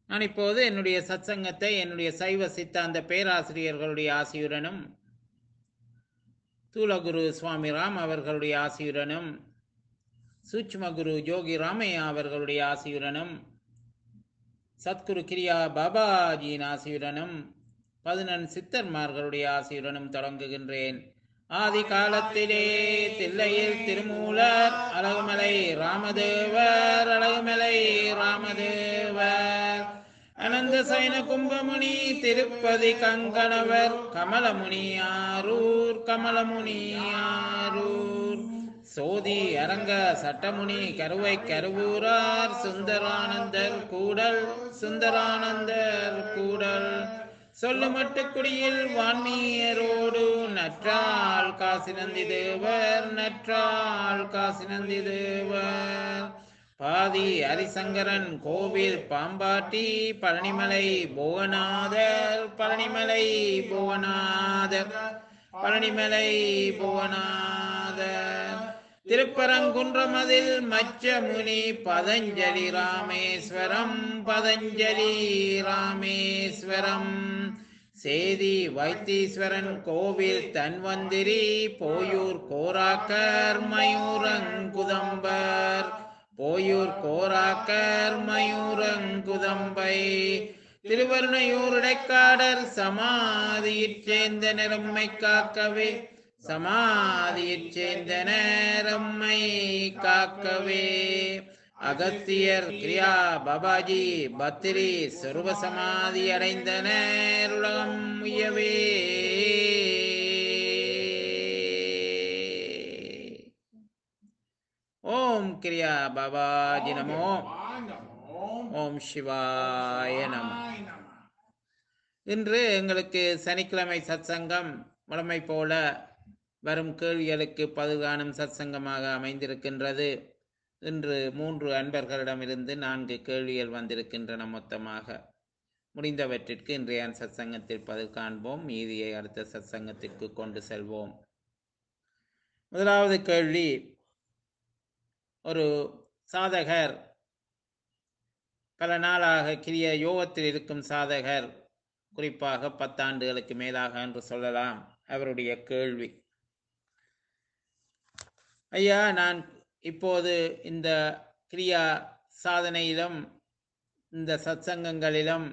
நான் இப்போது என்னுடைய சத்சங்கத்தை என்னுடைய சைவ சித்தாந்த பேராசிரியர்களுடைய ஆசியுடனும் தூலகுரு சுவாமி ராம் அவர்களுடைய ஆசியுடனும் சூட்சும குரு ஜோகி ராமையா அவர்களுடைய ஆசியுடனும் சத்குரு கிரியா பாபாஜியின் ஆசியுடனும் பதினெண் சித்தர்மார்களுடைய ஆசியுடனும் தொடங்குகின்றேன் ஆதி காலத்திலே தில்லையில் திருமூலர் அழகுமலை ராமதேவர் அழகுமலை ராமதேவர் அனந்த சைன கும்பமுனி திருப்பதி கங்கணவர் கமலமுனி ஆரூர் கமலமுனி ஆரூர் சோதி அரங்க சட்டமுனி கருவை கருவூரார் சுந்தரானந்தர் கூடல் சுந்தரானந்தர் கூடல் சொல்லுமட்டு குடியில் வான்மீயரோடு நற்றால் காசி நந்தி தேவர் நற்றால் காசி நந்தி தேவர் பாதி ஹரிசங்கரன் கோவில் பாம்பாட்டி பழனிமலை புவனாதர் பழனிமலை புவனாதர் பழனிமலை புவனாதர் திருப்பரங்குன்றமதில் மச்சமுனி பதஞ்சலி ராமேஸ்வரம் பதஞ்சலி ராமேஸ்வரம் சேதி வைத்தீஸ்வரன் கோவில் தன்வந்திரி போயூர் கோராக்கர் மயூரங்குதம்பர் போயூர் கோராக்கர் மயூரங்குதம்பை திருவருணையூர் இடைக்காடர் சமாதியிற் சேர்ந்த நிறம்மை காக்கவே சமாதியிற் சேர்ந்த நேரம்மை காக்கவே அகத்தியர் கிரியா பாபாஜி பத்திரி சொருப சமாதி அடைந்த நேருலகம் உயவே ஓம் கிரியா பாபாஜி நமோ ஓம் சிவாய நம இன்று எங்களுக்கு சனிக்கிழமை சத்சங்கம் வழமை போல வரும் கேள்விகளுக்கு பதில்காணும் சத்சங்கமாக அமைந்திருக்கின்றது இன்று மூன்று அன்பர்களிடமிருந்து நான்கு கேள்விகள் வந்திருக்கின்றன மொத்தமாக முடிந்தவற்றிற்கு இன்றைய சத்சங்கத்தில் பதில் காண்போம் மீதியை அடுத்த சத்சங்கத்திற்கு கொண்டு செல்வோம் முதலாவது கேள்வி ஒரு சாதகர் பல நாளாக கிரிய யோகத்தில் இருக்கும் சாதகர் குறிப்பாக பத்தாண்டுகளுக்கு மேலாக என்று சொல்லலாம் அவருடைய கேள்வி ஐயா நான் இப்போது இந்த கிரியா சாதனையிலும் இந்த சத்சங்கங்களிலும்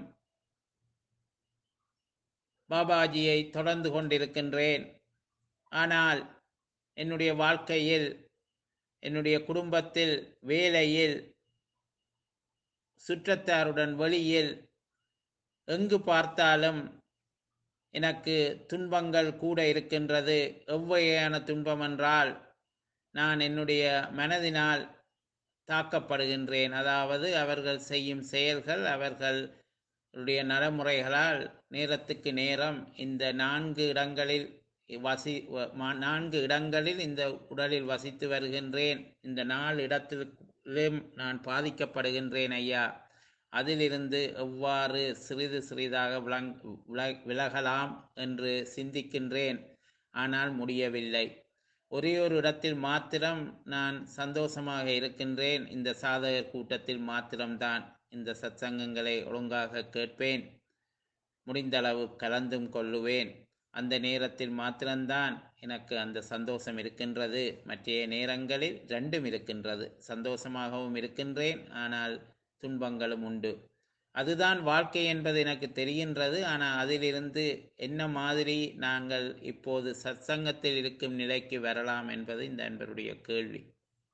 பாபாஜியை தொடர்ந்து கொண்டிருக்கின்றேன் ஆனால் என்னுடைய வாழ்க்கையில் என்னுடைய குடும்பத்தில் வேலையில் சுற்றத்தாருடன் வெளியில் எங்கு பார்த்தாலும் எனக்கு துன்பங்கள் கூட இருக்கின்றது எவ்வகையான துன்பம் என்றால் நான் என்னுடைய மனதினால் தாக்கப்படுகின்றேன் அதாவது அவர்கள் செய்யும் செயல்கள் அவர்களுடைய நடைமுறைகளால் நேரத்துக்கு நேரம் இந்த நான்கு இடங்களில் வசி நான்கு இடங்களில் இந்த உடலில் வசித்து வருகின்றேன் இந்த நாலு இடத்திலும் நான் பாதிக்கப்படுகின்றேன் ஐயா அதிலிருந்து எவ்வாறு சிறிது சிறிதாக விளங் விலகலாம் என்று சிந்திக்கின்றேன் ஆனால் முடியவில்லை ஒரே ஒரு இடத்தில் மாத்திரம் நான் சந்தோஷமாக இருக்கின்றேன் இந்த சாதகர் கூட்டத்தில் மாத்திரம்தான் இந்த சத்சங்கங்களை ஒழுங்காக கேட்பேன் முடிந்தளவு கலந்தும் கொள்ளுவேன் அந்த நேரத்தில் மாத்திரம்தான் எனக்கு அந்த சந்தோஷம் இருக்கின்றது மற்ற நேரங்களில் ரெண்டும் இருக்கின்றது சந்தோஷமாகவும் இருக்கின்றேன் ஆனால் துன்பங்களும் உண்டு அதுதான் வாழ்க்கை என்பது எனக்கு தெரிகின்றது ஆனால் அதிலிருந்து என்ன மாதிரி நாங்கள் இப்போது சத்சங்கத்தில் இருக்கும் நிலைக்கு வரலாம் என்பது இந்த அன்பருடைய கேள்வி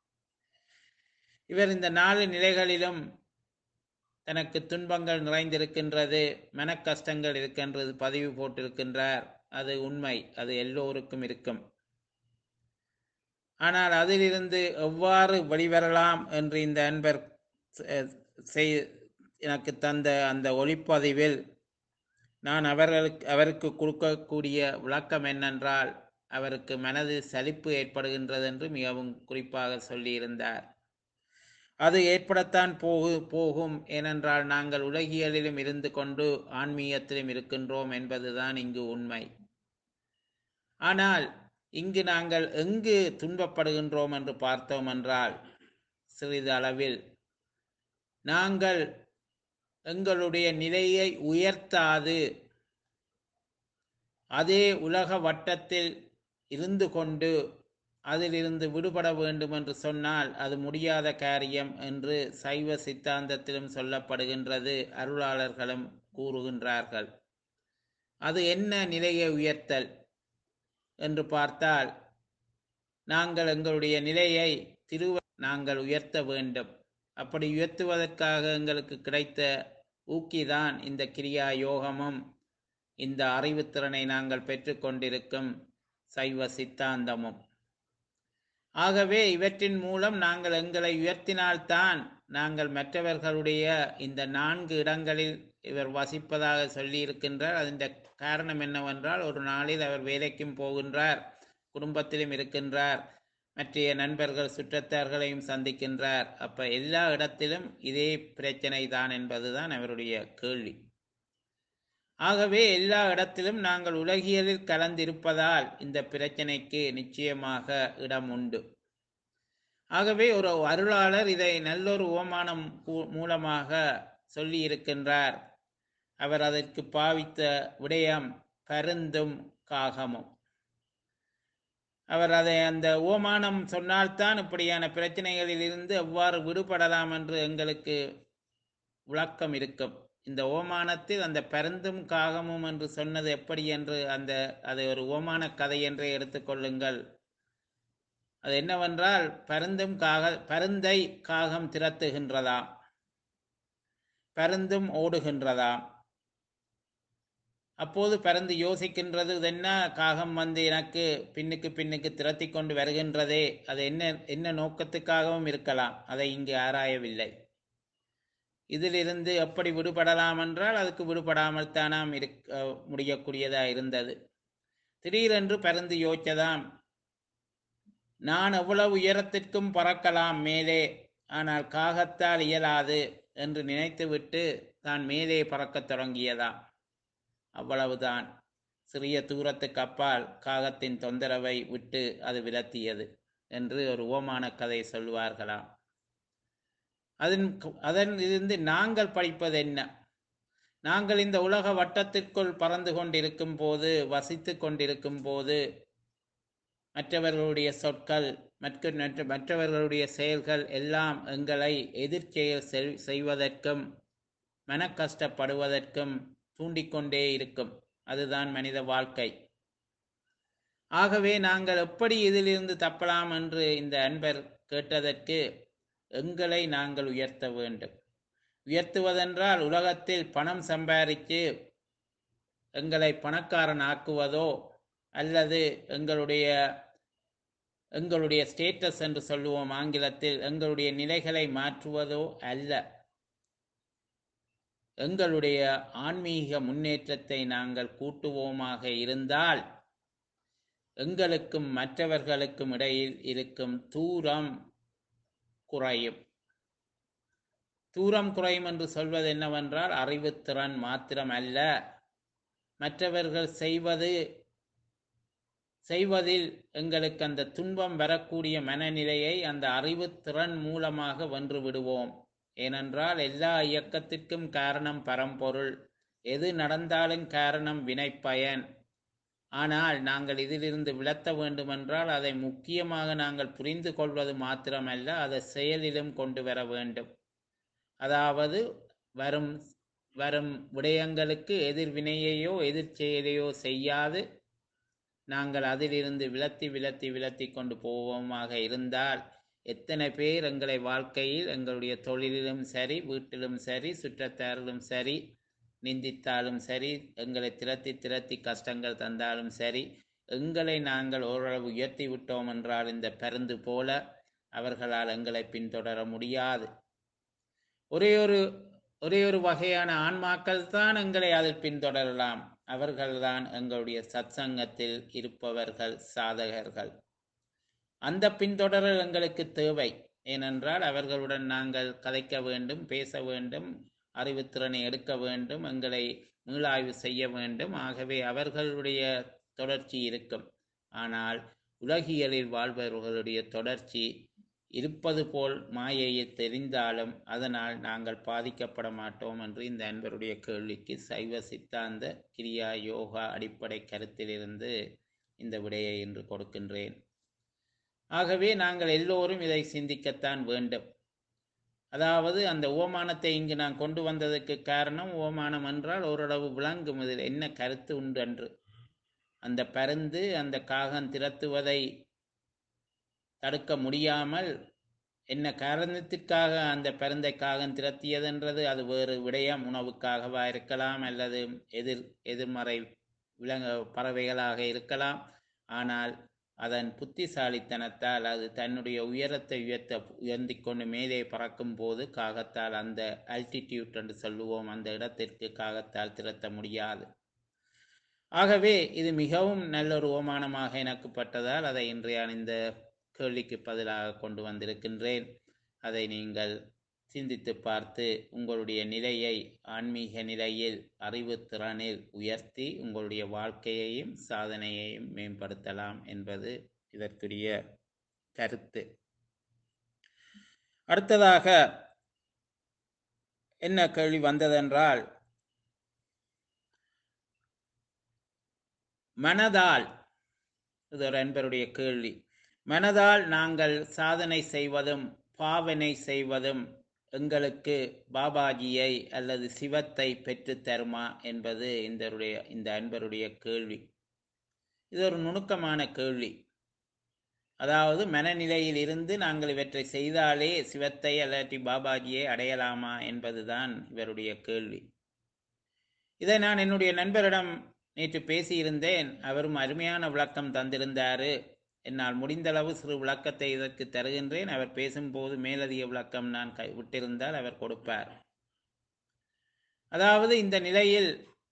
இவர் இந்த நாலு நிலைகளிலும் தனக்கு துன்பங்கள் நிறைந்திருக்கின்றது மன கஷ்டங்கள் இருக்கின்றது பதிவு போட்டிருக்கின்றார் அது உண்மை அது எல்லோருக்கும் இருக்கும் ஆனால் அதிலிருந்து எவ்வாறு வெளிவரலாம் என்று இந்த அன்பர் செய் எனக்கு தந்த அந்த ஒளிப்பதிவில் நான் அவர்களுக்கு அவருக்கு கொடுக்கக்கூடிய விளக்கம் என்னென்றால் அவருக்கு மனதில் சலிப்பு ஏற்படுகின்றது என்று மிகவும் குறிப்பாக சொல்லியிருந்தார் அது ஏற்படத்தான் போகு போகும் ஏனென்றால் நாங்கள் உலகியலிலும் இருந்து கொண்டு ஆன்மீகத்திலும் இருக்கின்றோம் என்பதுதான் இங்கு உண்மை ஆனால் இங்கு நாங்கள் எங்கு துன்பப்படுகின்றோம் என்று பார்த்தோம் என்றால் சிறிது அளவில் நாங்கள் எங்களுடைய நிலையை உயர்த்தாது அதே உலக வட்டத்தில் இருந்து கொண்டு அதிலிருந்து விடுபட வேண்டும் என்று சொன்னால் அது முடியாத காரியம் என்று சைவ சித்தாந்தத்திலும் சொல்லப்படுகின்றது அருளாளர்களும் கூறுகின்றார்கள் அது என்ன நிலையை உயர்த்தல் என்று பார்த்தால் நாங்கள் எங்களுடைய நிலையை திருவ நாங்கள் உயர்த்த வேண்டும் அப்படி உயர்த்துவதற்காக எங்களுக்கு கிடைத்த ஊக்கிதான் இந்த கிரியா யோகமும் இந்த அறிவுத்திறனை நாங்கள் பெற்றுக்கொண்டிருக்கும் சைவ சித்தாந்தமும் ஆகவே இவற்றின் மூலம் நாங்கள் எங்களை உயர்த்தினால்தான் நாங்கள் மற்றவர்களுடைய இந்த நான்கு இடங்களில் இவர் வசிப்பதாக சொல்லியிருக்கின்றார் அதன் காரணம் என்னவென்றால் ஒரு நாளில் அவர் வேலைக்கும் போகின்றார் குடும்பத்திலும் இருக்கின்றார் மற்றைய நண்பர்கள் சுற்றத்தார்களையும் சந்திக்கின்றார் அப்ப எல்லா இடத்திலும் இதே பிரச்சனை தான் என்பதுதான் அவருடைய கேள்வி ஆகவே எல்லா இடத்திலும் நாங்கள் உலகியலில் கலந்திருப்பதால் இந்த பிரச்சனைக்கு நிச்சயமாக இடம் உண்டு ஆகவே ஒரு அருளாளர் இதை நல்லொரு ஓமானம் மூலமாக சொல்லி இருக்கின்றார் அவர் அதற்கு பாவித்த விடயம் பருந்தும் காகமும் அவர் அதை அந்த ஓமானம் சொன்னால்தான் இப்படியான பிரச்சனைகளில் இருந்து எவ்வாறு விடுபடலாம் என்று எங்களுக்கு விளக்கம் இருக்கும் இந்த ஓமானத்தில் அந்த பருந்தும் காகமும் என்று சொன்னது எப்படி என்று அந்த அதை ஒரு ஓமான கதை என்றே எடுத்துக்கொள்ளுங்கள் அது என்னவென்றால் பருந்தும் காக பருந்தை காகம் திரத்துகின்றதாம் பருந்தும் ஓடுகின்றதாம் அப்போது பறந்து யோசிக்கின்றது என்ன காகம் வந்து எனக்கு பின்னுக்கு பின்னுக்கு திரத்தி கொண்டு வருகின்றதே அது என்ன என்ன நோக்கத்துக்காகவும் இருக்கலாம் அதை இங்கு ஆராயவில்லை இதிலிருந்து எப்படி விடுபடலாம் என்றால் அதுக்கு விடுபடாமல் தானாம் இருக்க முடியக்கூடியதா இருந்தது திடீரென்று பறந்து யோசிச்சதாம் நான் எவ்வளவு உயரத்திற்கும் பறக்கலாம் மேலே ஆனால் காகத்தால் இயலாது என்று நினைத்துவிட்டு தான் மேலே பறக்கத் தொடங்கியதாம் அவ்வளவுதான் சிறிய தூரத்துக்கு அப்பால் காகத்தின் தொந்தரவை விட்டு அது விலத்தியது என்று ஒரு ஓமான கதை சொல்வார்களாம் அதன் அதன் இருந்து நாங்கள் படிப்பது என்ன நாங்கள் இந்த உலக வட்டத்திற்குள் பறந்து கொண்டிருக்கும் போது வசித்து கொண்டிருக்கும் போது மற்றவர்களுடைய சொற்கள் மற்ற மற்றவர்களுடைய செயல்கள் எல்லாம் எங்களை எதிர்ச்செயல் செய்வதற்கும் மன கஷ்டப்படுவதற்கும் தூண்டிக்கொண்டே இருக்கும் அதுதான் மனித வாழ்க்கை ஆகவே நாங்கள் எப்படி இதிலிருந்து தப்பலாம் என்று இந்த அன்பர் கேட்டதற்கு எங்களை நாங்கள் உயர்த்த வேண்டும் உயர்த்துவதென்றால் உலகத்தில் பணம் சம்பாதித்து எங்களை பணக்காரன் ஆக்குவதோ அல்லது எங்களுடைய எங்களுடைய ஸ்டேட்டஸ் என்று சொல்லுவோம் ஆங்கிலத்தில் எங்களுடைய நிலைகளை மாற்றுவதோ அல்ல எங்களுடைய ஆன்மீக முன்னேற்றத்தை நாங்கள் கூட்டுவோமாக இருந்தால் எங்களுக்கும் மற்றவர்களுக்கும் இடையில் இருக்கும் தூரம் குறையும் தூரம் குறையும் என்று சொல்வது என்னவென்றால் அறிவுத்திறன் மாத்திரம் அல்ல மற்றவர்கள் செய்வது செய்வதில் எங்களுக்கு அந்த துன்பம் வரக்கூடிய மனநிலையை அந்த அறிவுத்திறன் மூலமாக வென்று விடுவோம் ஏனென்றால் எல்லா இயக்கத்திற்கும் காரணம் பரம்பொருள் எது நடந்தாலும் காரணம் வினைப்பயன் ஆனால் நாங்கள் இதிலிருந்து விளத்த வேண்டுமென்றால் அதை முக்கியமாக நாங்கள் புரிந்து கொள்வது மாத்திரமல்ல அதை செயலிலும் கொண்டு வர வேண்டும் அதாவது வரும் வரும் விடயங்களுக்கு எதிர்வினையையோ எதிர்ச்செயலையோ செய்யாது நாங்கள் அதிலிருந்து விலத்தி விலத்தி விலத்தி கொண்டு போவோமாக இருந்தால் எத்தனை பேர் எங்களை வாழ்க்கையில் எங்களுடைய தொழிலிலும் சரி வீட்டிலும் சரி சுற்றத்தாரிலும் சரி நிந்தித்தாலும் சரி எங்களை திரத்தி திரத்தி கஷ்டங்கள் தந்தாலும் சரி எங்களை நாங்கள் ஓரளவு உயர்த்தி விட்டோம் என்றால் இந்த பருந்து போல அவர்களால் எங்களை பின்தொடர முடியாது ஒரே ஒரு ஒரே ஒரு வகையான ஆன்மாக்கள் தான் எங்களை அதில் பின்தொடரலாம் அவர்கள்தான் எங்களுடைய சத்சங்கத்தில் இருப்பவர்கள் சாதகர்கள் அந்த பின்தொடரல் எங்களுக்கு தேவை ஏனென்றால் அவர்களுடன் நாங்கள் கதைக்க வேண்டும் பேச வேண்டும் அறிவுத்திறனை எடுக்க வேண்டும் எங்களை மீளாய்வு செய்ய வேண்டும் ஆகவே அவர்களுடைய தொடர்ச்சி இருக்கும் ஆனால் உலகியலில் வாழ்பவர்களுடைய தொடர்ச்சி இருப்பது போல் மாயையை தெரிந்தாலும் அதனால் நாங்கள் பாதிக்கப்பட மாட்டோம் என்று இந்த அன்பருடைய கேள்விக்கு சைவ சித்தாந்த கிரியா யோகா அடிப்படை கருத்திலிருந்து இந்த விடையை இன்று கொடுக்கின்றேன் ஆகவே நாங்கள் எல்லோரும் இதை சிந்திக்கத்தான் வேண்டும் அதாவது அந்த ஓமானத்தை இங்கு நான் கொண்டு வந்ததற்கு காரணம் ஓமானம் என்றால் ஓரளவு விளங்கும் இதில் என்ன கருத்து உண்டு என்று அந்த பருந்து அந்த காகம் திரத்துவதை தடுக்க முடியாமல் என்ன காரணத்திற்காக அந்த பருந்தை காகம் திரத்தியதென்றது அது வேறு விடயம் உணவுக்காகவா இருக்கலாம் அல்லது எதிர் எதிர்மறை விலங்கு பறவைகளாக இருக்கலாம் ஆனால் அதன் புத்திசாலித்தனத்தால் அது தன்னுடைய உயரத்தை உயர்த்த உயர்த்தி கொண்டு மேலே பறக்கும் போது காகத்தால் அந்த அல்டிடியூட் என்று சொல்லுவோம் அந்த இடத்திற்கு காகத்தால் திரட்ட முடியாது ஆகவே இது மிகவும் நல்ல ஒரு ஓமானமாக எனக்கு பட்டதால் அதை இன்றைய இந்த கேள்விக்கு பதிலாக கொண்டு வந்திருக்கின்றேன் அதை நீங்கள் சிந்தித்து பார்த்து உங்களுடைய நிலையை ஆன்மீக நிலையில் அறிவு திறனில் உயர்த்தி உங்களுடைய வாழ்க்கையையும் சாதனையையும் மேம்படுத்தலாம் என்பது இதற்குரிய கருத்து அடுத்ததாக என்ன கேள்வி வந்ததென்றால் மனதால் இது ஒரு அன்பருடைய கேள்வி மனதால் நாங்கள் சாதனை செய்வதும் பாவனை செய்வதும் எங்களுக்கு பாபாஜியை அல்லது சிவத்தை பெற்று தருமா என்பது இந்த இந்த அன்பருடைய கேள்வி இது ஒரு நுணுக்கமான கேள்வி அதாவது மனநிலையில் இருந்து நாங்கள் இவற்றை செய்தாலே சிவத்தை அல்லாட்டி பாபாஜியை அடையலாமா என்பதுதான் இவருடைய கேள்வி இதை நான் என்னுடைய நண்பரிடம் நேற்று பேசியிருந்தேன் அவரும் அருமையான விளக்கம் தந்திருந்தாரு என்னால் முடிந்தளவு சிறு விளக்கத்தை இதற்கு தருகின்றேன் அவர் பேசும்போது மேலதிக விளக்கம் நான் கை விட்டிருந்தால் அவர் கொடுப்பார் அதாவது இந்த நிலையில்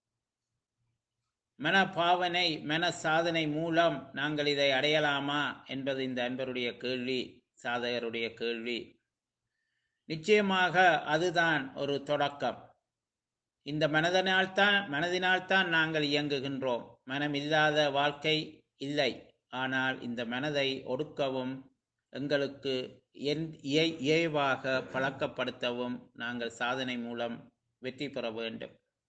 மன பாவனை மன சாதனை மூலம் நாங்கள் இதை அடையலாமா என்பது இந்த அன்பருடைய கேள்வி சாதகருடைய கேள்வி நிச்சயமாக அதுதான் ஒரு தொடக்கம் இந்த மனதினால்தான் மனதினால்தான் நாங்கள் இயங்குகின்றோம் மனமில்லாத வாழ்க்கை இல்லை ஆனால் இந்த மனதை ஒடுக்கவும் எங்களுக்கு இயல்பாக பழக்கப்படுத்தவும் நாங்கள் சாதனை மூலம் வெற்றி பெற வேண்டும்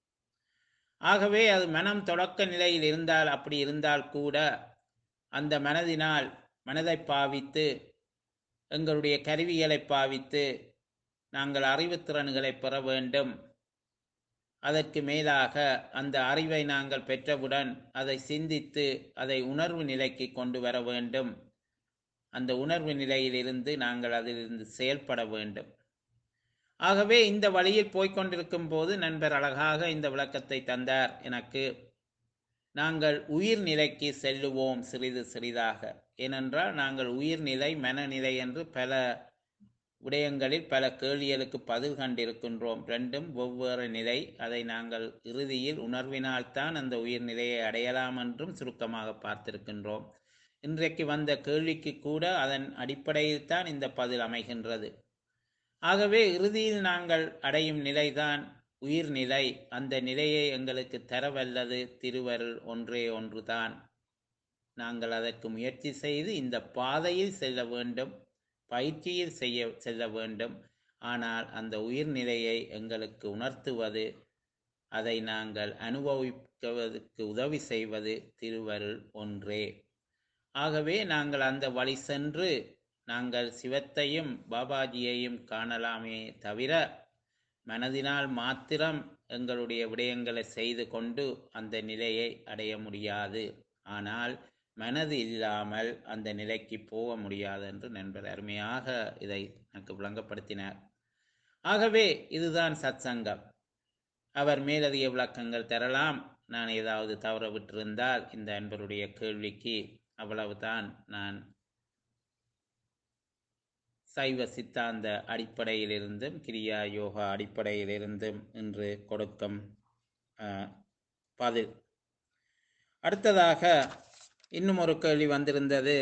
ஆகவே அது மனம் தொடக்க நிலையில் இருந்தால் அப்படி இருந்தால் கூட அந்த மனதினால் மனதை பாவித்து எங்களுடைய கருவிகளை பாவித்து நாங்கள் அறிவுத்திறன்களை பெற வேண்டும் அதற்கு மேலாக அந்த அறிவை நாங்கள் பெற்றவுடன் அதை சிந்தித்து அதை உணர்வு நிலைக்கு கொண்டு வர வேண்டும் அந்த உணர்வு நிலையிலிருந்து நாங்கள் அதிலிருந்து செயல்பட வேண்டும் ஆகவே இந்த வழியில் போய்கொண்டிருக்கும் போது நண்பர் அழகாக இந்த விளக்கத்தை தந்தார் எனக்கு நாங்கள் உயிர் நிலைக்கு செல்லுவோம் சிறிது சிறிதாக ஏனென்றால் நாங்கள் உயிர்நிலை மனநிலை என்று பல விடயங்களில் பல கேள்விகளுக்கு பதில் கண்டிருக்கின்றோம் ரெண்டும் வெவ்வேறு நிலை அதை நாங்கள் இறுதியில் உணர்வினால்தான் அந்த உயிர்நிலையை அடையலாம் என்றும் சுருக்கமாக பார்த்திருக்கின்றோம் இன்றைக்கு வந்த கேள்விக்கு கூட அதன் அடிப்படையில் தான் இந்த பதில் அமைகின்றது ஆகவே இறுதியில் நாங்கள் அடையும் நிலைதான் உயிர்நிலை அந்த நிலையை எங்களுக்கு தரவல்லது திருவருள் ஒன்றே ஒன்றுதான் நாங்கள் அதற்கு முயற்சி செய்து இந்த பாதையில் செல்ல வேண்டும் பயிற்சியில் செய்ய செல்ல வேண்டும் ஆனால் அந்த உயிர்நிலையை எங்களுக்கு உணர்த்துவது அதை நாங்கள் அனுபவிப்பதற்கு உதவி செய்வது திருவருள் ஒன்றே ஆகவே நாங்கள் அந்த வழி சென்று நாங்கள் சிவத்தையும் பாபாஜியையும் காணலாமே தவிர மனதினால் மாத்திரம் எங்களுடைய விடயங்களை செய்து கொண்டு அந்த நிலையை அடைய முடியாது ஆனால் மனது இல்லாமல் அந்த நிலைக்கு போக முடியாது என்று நண்பர் அருமையாக இதை எனக்கு விளங்கப்படுத்தினார் ஆகவே இதுதான் சத்சங்கம் அவர் மேலதிக விளக்கங்கள் தரலாம் நான் ஏதாவது தவற விட்டிருந்தால் இந்த அன்பருடைய கேள்விக்கு அவ்வளவுதான் நான் சைவ சித்தாந்த அடிப்படையிலிருந்தும் கிரியா யோகா அடிப்படையிலிருந்தும் இன்று கொடுக்கும் பதில் அடுத்ததாக இன்னும் ஒரு கேள்வி வந்திருந்தது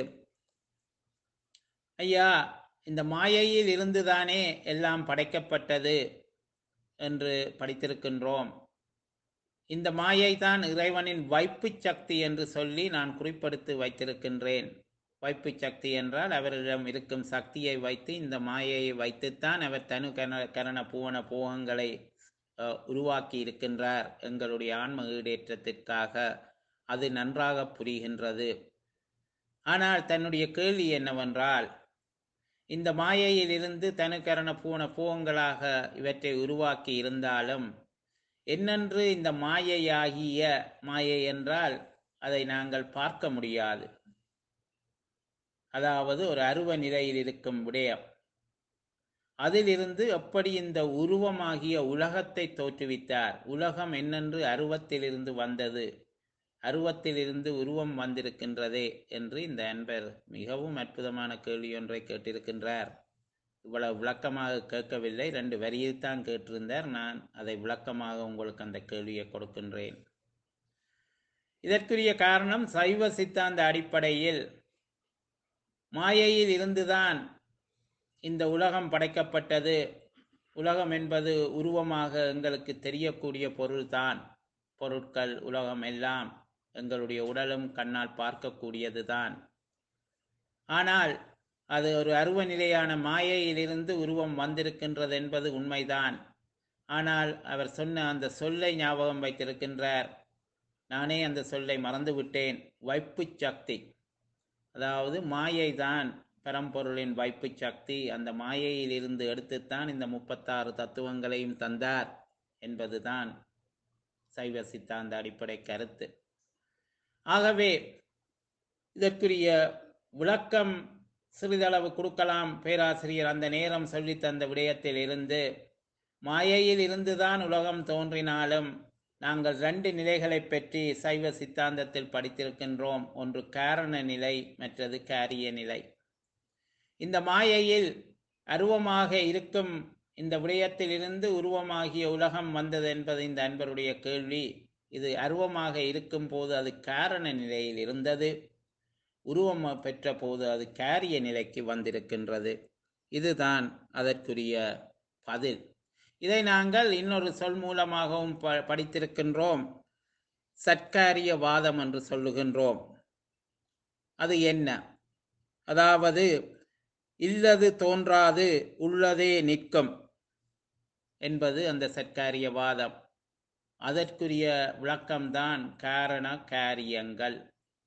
ஐயா இந்த மாயையில் இருந்துதானே எல்லாம் படைக்கப்பட்டது என்று படித்திருக்கின்றோம் இந்த மாயை தான் இறைவனின் வைப்பு சக்தி என்று சொல்லி நான் குறிப்படுத்தி வைத்திருக்கின்றேன் வைப்பு சக்தி என்றால் அவரிடம் இருக்கும் சக்தியை வைத்து இந்த மாயையை வைத்துத்தான் அவர் தனு கரண கரண பூவன போகங்களை அஹ், உருவாக்கி இருக்கின்றார் எங்களுடைய ஆன்ம ஈடேற்றத்திற்காக அது நன்றாக புரிகின்றது ஆனால் தன்னுடைய கேள்வி என்னவென்றால் இந்த மாயையிலிருந்து தனுக்கரண பூன பூவங்களாக இவற்றை உருவாக்கி இருந்தாலும் என்னென்று இந்த மாயையாகிய மாயை என்றால் அதை நாங்கள் பார்க்க முடியாது அதாவது ஒரு அருவ நிலையில் இருக்கும் விடயம் அதிலிருந்து எப்படி இந்த உருவமாகிய உலகத்தை தோற்றுவித்தார் உலகம் என்னென்று அருவத்திலிருந்து வந்தது அருவத்திலிருந்து உருவம் வந்திருக்கின்றதே என்று இந்த அன்பர் மிகவும் அற்புதமான கேள்வி ஒன்றை கேட்டிருக்கின்றார் இவ்வளவு விளக்கமாக கேட்கவில்லை ரெண்டு வரியில் தான் கேட்டிருந்தார் நான் அதை விளக்கமாக உங்களுக்கு அந்த கேள்வியை கொடுக்கின்றேன் இதற்குரிய காரணம் சைவ சித்தாந்த அடிப்படையில் மாயையில் இருந்துதான் இந்த உலகம் படைக்கப்பட்டது உலகம் என்பது உருவமாக எங்களுக்கு தெரியக்கூடிய பொருள்தான் பொருட்கள் உலகம் எல்லாம் எங்களுடைய உடலும் கண்ணால் பார்க்கக்கூடியதுதான் ஆனால் அது ஒரு அருவ நிலையான மாயையிலிருந்து உருவம் வந்திருக்கின்றது என்பது உண்மைதான் ஆனால் அவர் சொன்ன அந்த சொல்லை ஞாபகம் வைத்திருக்கின்றார் நானே அந்த சொல்லை மறந்துவிட்டேன் வைப்பு சக்தி அதாவது மாயை தான் பரம்பொருளின் வைப்பு சக்தி அந்த மாயையில் இருந்து எடுத்துத்தான் இந்த முப்பத்தாறு தத்துவங்களையும் தந்தார் என்பதுதான் சைவ சித்தாந்த அடிப்படை கருத்து ஆகவே இதற்குரிய விளக்கம் சிறிதளவு கொடுக்கலாம் பேராசிரியர் அந்த நேரம் சொல்லித் தந்த விடயத்தில் இருந்து மாயையில் இருந்துதான் உலகம் தோன்றினாலும் நாங்கள் ரெண்டு நிலைகளை பற்றி சைவ சித்தாந்தத்தில் படித்திருக்கின்றோம் ஒன்று காரண நிலை மற்றது காரிய நிலை இந்த மாயையில் அருவமாக இருக்கும் இந்த விடயத்திலிருந்து உருவமாகிய உலகம் வந்தது என்பது இந்த அன்பருடைய கேள்வி இது அருவமாக இருக்கும் போது அது காரண நிலையில் இருந்தது உருவம் பெற்ற போது அது காரிய நிலைக்கு வந்திருக்கின்றது இதுதான் அதற்குரிய பதில் இதை நாங்கள் இன்னொரு சொல் மூலமாகவும் ப படித்திருக்கின்றோம் சற்காரிய வாதம் என்று சொல்லுகின்றோம் அது என்ன அதாவது இல்லது தோன்றாது உள்ளதே நிற்கும் என்பது அந்த சற்காரிய வாதம் அதற்குரிய விளக்கம்தான் காரண காரியங்கள்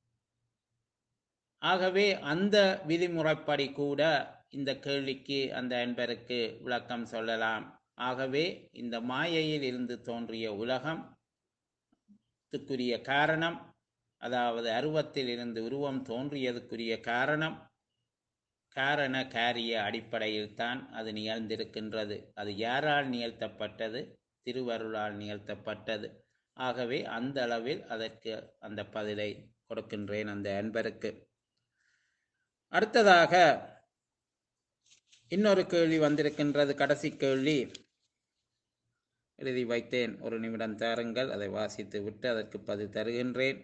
ஆகவே அந்த விதிமுறைப்படி கூட இந்த கேள்விக்கு அந்த அன்பருக்கு விளக்கம் சொல்லலாம் ஆகவே இந்த மாயையில் இருந்து தோன்றிய உலகம் த்துக்குரிய காரணம் அதாவது அருவத்தில் இருந்து உருவம் தோன்றியதுக்குரிய காரணம் காரண காரிய அடிப்படையில் தான் அது நிகழ்ந்திருக்கின்றது அது யாரால் நிகழ்த்தப்பட்டது திருவருளால் நிகழ்த்தப்பட்டது ஆகவே அந்த அளவில் அதற்கு அந்த பதிலை கொடுக்கின்றேன் அந்த அன்பருக்கு அடுத்ததாக இன்னொரு கேள்வி வந்திருக்கின்றது கடைசி கேள்வி எழுதி வைத்தேன் ஒரு நிமிடம் தாருங்கள் அதை வாசித்து விட்டு அதற்கு பதில் தருகின்றேன்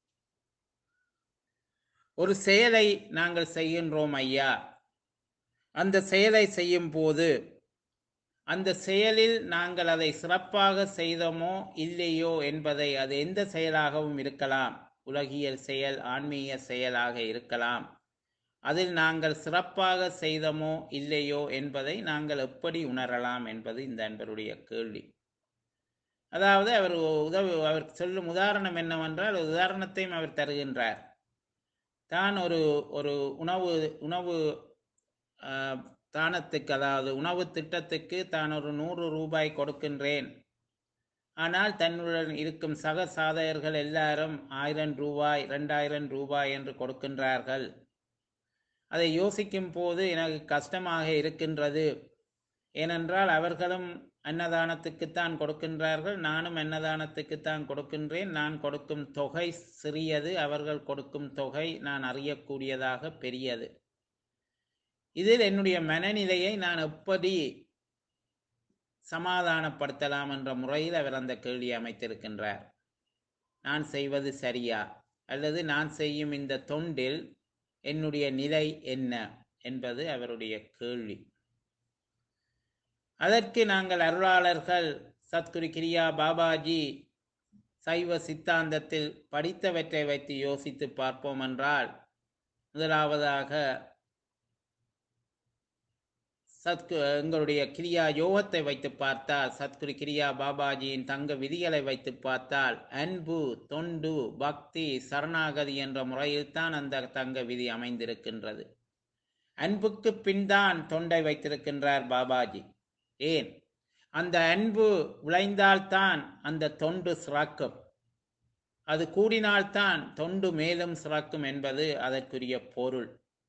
ஒரு செயலை நாங்கள் செய்கின்றோம் ஐயா அந்த செயலை செய்யும் போது அந்த செயலில் நாங்கள் அதை சிறப்பாக செய்தோமோ இல்லையோ என்பதை அது எந்த செயலாகவும் இருக்கலாம் உலகியல் செயல் ஆன்மீக செயலாக இருக்கலாம் அதில் நாங்கள் சிறப்பாக செய்தோமோ இல்லையோ என்பதை நாங்கள் எப்படி உணரலாம் என்பது இந்த அன்பருடைய கேள்வி அதாவது அவர் உதவி அவர் சொல்லும் உதாரணம் என்னவென்றால் ஒரு உதாரணத்தையும் அவர் தருகின்றார் தான் ஒரு ஒரு உணவு உணவு ஆஹ், தானத்துக்கு அதாவது உணவு திட்டத்துக்கு தான் ஒரு நூறு ரூபாய் கொடுக்கின்றேன் ஆனால் தன்னுடன் இருக்கும் சக சாதகர்கள் எல்லாரும் ஆயிரம் ரூபாய் ரெண்டாயிரம் ரூபாய் என்று கொடுக்கின்றார்கள் அதை யோசிக்கும் போது எனக்கு கஷ்டமாக இருக்கின்றது ஏனென்றால் அவர்களும் அன்னதானத்துக்குத்தான் கொடுக்கின்றார்கள் நானும் அன்னதானத்துக்குத்தான் கொடுக்கின்றேன் நான் கொடுக்கும் தொகை சிறியது அவர்கள் கொடுக்கும் தொகை நான் அறியக்கூடியதாக பெரியது இதில் என்னுடைய மனநிலையை நான் எப்படி சமாதானப்படுத்தலாம் என்ற முறையில் அவர் அந்த கேள்வியை அமைத்திருக்கின்றார் நான் செய்வது சரியா அல்லது நான் செய்யும் இந்த தொண்டில் என்னுடைய நிலை என்ன என்பது அவருடைய கேள்வி அதற்கு நாங்கள் அருளாளர்கள் சத்குரு கிரியா பாபாஜி சைவ சித்தாந்தத்தில் படித்தவற்றை வைத்து யோசித்து பார்ப்போம் என்றால் முதலாவதாக சத்கு எங்களுடைய கிரியா யோகத்தை வைத்து பார்த்தால் சத்குரு கிரியா பாபாஜியின் தங்க விதிகளை வைத்து பார்த்தால் அன்பு தொண்டு பக்தி சரணாகதி என்ற முறையில்தான் அந்த தங்க விதி அமைந்திருக்கின்றது அன்புக்கு பின்தான் தொண்டை வைத்திருக்கின்றார் பாபாஜி ஏன் அந்த அன்பு விளைந்தால்தான் அந்த தொண்டு சிறக்கும் அது கூடினால்தான் தொண்டு மேலும் சிறக்கும் என்பது அதற்குரிய பொருள்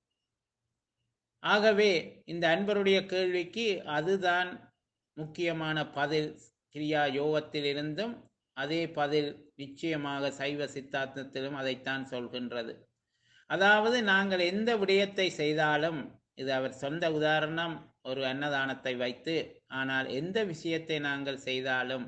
ஆகவே இந்த அன்பருடைய கேள்விக்கு அதுதான் முக்கியமான பதில் கிரியா யோகத்திலிருந்தும் அதே பதில் நிச்சயமாக சைவ சித்தாந்தத்திலும் அதைத்தான் சொல்கின்றது அதாவது நாங்கள் எந்த விடயத்தை செய்தாலும் இது அவர் சொந்த உதாரணம் ஒரு அன்னதானத்தை வைத்து ஆனால் எந்த விஷயத்தை நாங்கள் செய்தாலும்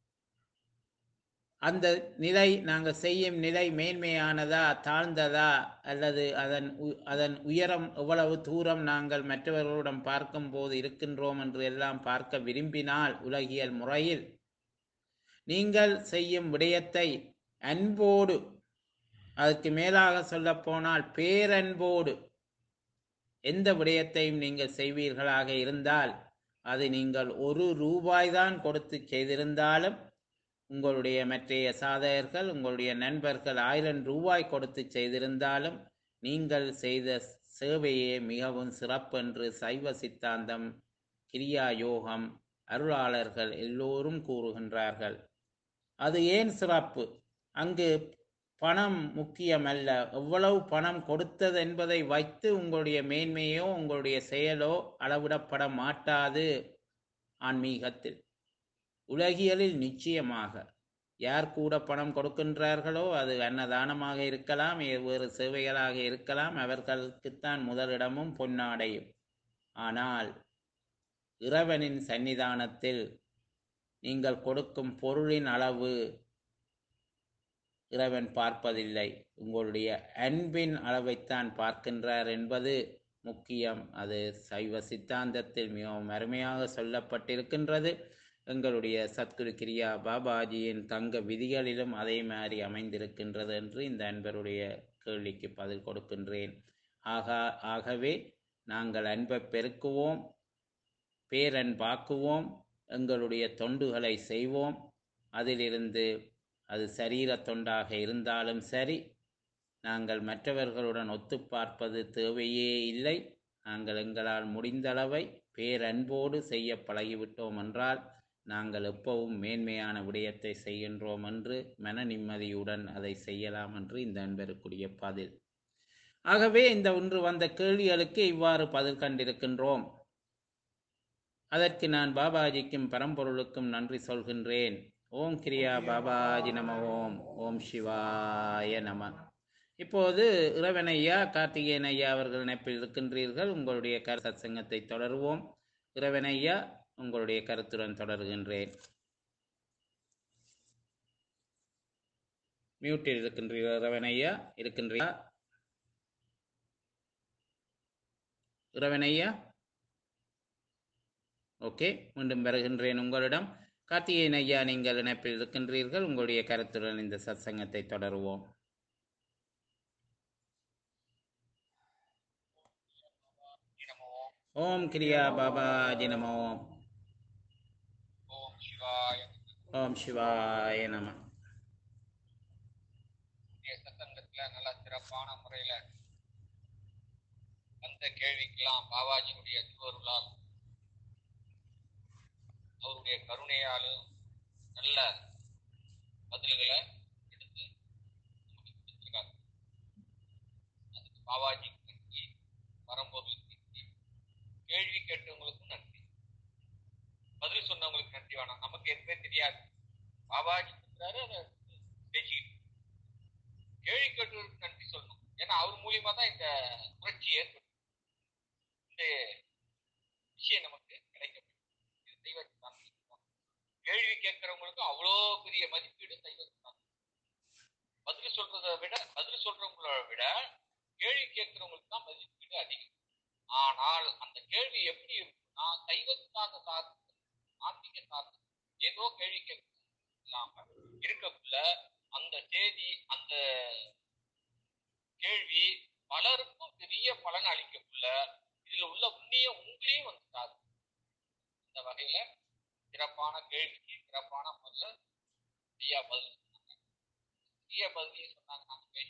அந்த நிலை நாங்கள் செய்யும் நிலை மேன்மையானதா தாழ்ந்ததா அல்லது அதன் உ- அதன் உயரம் எவ்வளவு தூரம் நாங்கள் மற்றவர்களுடன் பார்க்கும் போது இருக்கின்றோம் என்று எல்லாம் பார்க்க விரும்பினால் உலகியல் முறையில் நீங்கள் செய்யும் விடயத்தை அன்போடு அதற்கு மேலாக சொல்லப் போனால் பேரன்போடு எந்த விடயத்தையும் நீங்கள் செய்வீர்களாக இருந்தால் அது நீங்கள் ஒரு ரூபாய்தான் கொடுத்து செய்திருந்தாலும் உங்களுடைய மற்றைய சாதகர்கள் உங்களுடைய நண்பர்கள் ஆயிரம் ரூபாய் கொடுத்து செய்திருந்தாலும் நீங்கள் செய்த சேவையே மிகவும் சிறப்பென்று சைவ சித்தாந்தம் கிரியா யோகம் அருளாளர்கள் எல்லோரும் கூறுகின்றார்கள் அது ஏன் சிறப்பு அங்கு பணம் முக்கியமல்ல எவ்வளவு பணம் கொடுத்தது என்பதை வைத்து உங்களுடைய மேன்மையோ உங்களுடைய செயலோ அளவிடப்பட மாட்டாது ஆன்மீகத்தில் உலகியலில் நிச்சயமாக யார் கூட பணம் கொடுக்கின்றார்களோ அது அன்னதானமாக இருக்கலாம் வே- வேறு சேவைகளாக இருக்கலாம் அவர்களுக்குத்தான் முதலிடமும் பொன்னாடையும் ஆனால் இறைவனின் சன்னிதானத்தில் நீங்கள் கொடுக்கும் பொருளின் அளவு இறைவன் பார்ப்பதில்லை உங்களுடைய அன்பின் அளவைத்தான் பார்க்கின்றார் என்பது முக்கியம் அது சைவ சித்தாந்தத்தில் மிகவும் அருமையாக சொல்லப்பட்டிருக்கின்றது எங்களுடைய சத்குரு கிரியா பாபாஜியின் தங்க விதிகளிலும் அதே மாதிரி அமைந்திருக்கின்றது என்று இந்த அன்பருடைய கேள்விக்கு பதில் கொடுக்கின்றேன் ஆகா ஆகவே நாங்கள் அன்பை பெருக்குவோம் பேரன்பாக்குவோம் எங்களுடைய தொண்டுகளை செய்வோம் அதிலிருந்து அது சரீர தொண்டாக இருந்தாலும் சரி நாங்கள் மற்றவர்களுடன் ஒத்து பார்ப்பது தேவையே இல்லை நாங்கள் எங்களால் முடிந்தளவை பேரன்போடு செய்ய பழகிவிட்டோம் என்றால் நாங்கள் எப்பவும் மேன்மையான விடயத்தை செய்கின்றோம் என்று மன நிம்மதியுடன் அதை செய்யலாம் என்று இந்த அன்பருக்குரிய பதில் ஆகவே இந்த ஒன்று வந்த கேள்விகளுக்கு இவ்வாறு பதில் கண்டிருக்கின்றோம் அதற்கு நான் பாபாஜிக்கும் பரம்பொருளுக்கும் நன்றி சொல்கின்றேன் ஓம் கிரியா பாபாஜி நம ஓம் ஓம் சிவாய நம இப்போது இறைவன் ஐயா கார்த்திகேயன் ஐயா அவர்கள் இணைப்பில் இருக்கின்றீர்கள் உங்களுடைய கரு சத்சங்கத்தை தொடருவோம் இறைவன் ஐயா உங்களுடைய கருத்துடன் தொடர்கின்றேன் மியூட்டில் இருக்கின்றீர்கள் இறைவன் ஐயா இருக்கின்றீர்களா இறைவன் ஐயா ஓகே மீண்டும் வருகின்றேன் உங்களிடம் கார்த்திகேயன் ஐயா நீங்கள் இணைப்பில் இருக்கின்றீர்கள் உங்களுடைய கருத்துடன் இந்த சத்சங்கத்தை தொடருவோம் ஓம் கிரியா பாபாஜி நம ஓம் ஓம் சிவாய ஓம் சிவாய நம சத்தங்கத்துல நல்ல சிறப்பான முறையில வந்த கேள்விக்கெல்லாம் பாபாஜியுடைய திருவருளால் அவருடைய கருணையாலும் நல்ல பதில்களை எடுத்து நமக்கு கொடுத்திருக்காங்க அதுக்கு பாபாஜிக்கு நன்றி பரம்பொருளுக்கு நன்றி கேள்வி கேட்டவங்களுக்கும் நன்றி பதில் சொன்னவங்களுக்கு நன்றி வேணாம் நமக்கு எதுவுமே தெரியாது பாபாஜி சொல்றாரு அதை பேசிக்கிட்டு கேள்வி கேட்டவருக்கு நன்றி சொல்லணும் ஏன்னா அவர் மூலியமா தான் இந்த புரட்சி ஏற்படும் இந்த விஷயம் நமக்கு கிடைக்கும் இது தெய்வ சித்தாந்தம். கேள்வி கேட்கிறவங்களுக்கு அவ்வளோ பெரிய மதிப்பீடு தெய்வ சித்தாந்தம். பதில் சொல்றதை விட பதில் சொல்றவங்கள விட கேள்வி கேட்கிறவங்களுக்கு தான் மதிப்பீடு அதிகம் ஆனால் அந்த கேள்வி எப்படி இருக்கும்னா சைவ சித்தாந்த சார்ந்த ஆன்மீக சார்ந்த ஏதோ கேள்வி கேட்க இல்லாம இருக்கக்குள்ள அந்த செய்தி அந்த கேள்வி பலருக்கும் பெரிய பலன் அளிக்கக்குள்ள இதுல உள்ள உண்மைய உங்களையும் வந்து சாது இந்த வகையில சிறப்பான கேள்விக்கு சிறப்பான முறையில் ஐயா பதில் சொன்னாங்க ஐயா பதிலையும் சொன்னாங்க நாங்க பேசி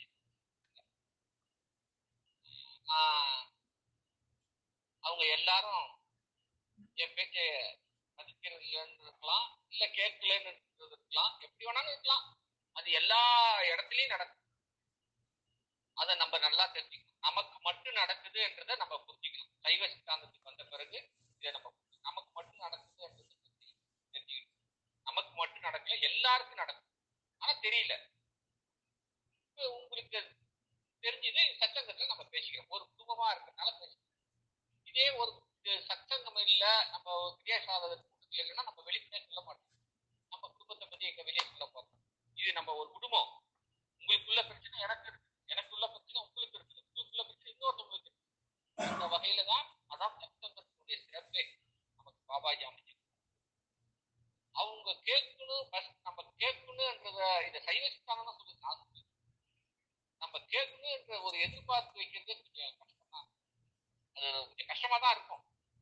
ஆஹ் அவங்க எல்லாரும் என் பேச்சை மதிக்கிறது இல்லைன்னு இருக்கலாம் இல்ல கேட்கலன்னு இருக்கலாம் எப்படி வேணாலும் இருக்கலாம் அது எல்லா இடத்துலயும் நடக்கும் அதை நம்ம நல்லா தெரிஞ்சுக்கணும் நமக்கு மட்டும் நடக்குது என்றதை நம்ம புரிஞ்சுக்கணும் சைவ சித்தாந்தத்துக்கு வந்த பிறகு இதை நம்ம புரிஞ்சுக்கணும். நமக்கு மட்டும் நடக்குது என்றதை தெரிஞ்சு- தெரிஞ்சுக்கணும் நமக்கு மட்டும் நடக்கல எல்லாருக்கும் நடக்கும் ஆனா தெரியல இப்ப உங்களுக்கு தெரிஞ்சது சச்சங்கத்துல நம்ம பேசிக்கிறோம் ஒரு குடும்பமா இருக்கிறதுனால பேசிக்கிறோம் இதே ஒரு இது சத்சங்கம் இல்ல நம்ம கிரியாசாத கூட்டத்தில் இல்லைன்னா நம்ம வெளிப்படையா சொல்ல மாட்டோம் நம்ம குடும்பத்தை பத்தி எங்க வெளியே சொல்ல போறோம் இது நம்ம ஒரு குடும்பம் உங்களுக்குள்ள பிரச்சனை எனக்கு இருக்கு எனக்குள்ள பிரச்சனை உங்களுக்கு இருக்குது உங்களுக்குள்ள பிரச்சனை இன்னொருத்தவங்களுக்கு இருக்கு இந்த வகையில தான் அதான் சத்சங்கத்தினுடைய சிறப்பே நமக்கு பாபாஜி அமைச்சு அவங்க கேட்கணும் first நம்ம கேட்கணும்ன்றத இதை சைவ சித்தாந்தம் தான் சொல்லுது நான் சொல்லல. நம்ம கேட்கணும்ன்ற ஒரு எதிர்பார்ப்பு வைக்கிறது கொஞ்சம் கஷ்டம் தான் அது கொஞ்சம் கஷ்டமா தான் இருக்கும்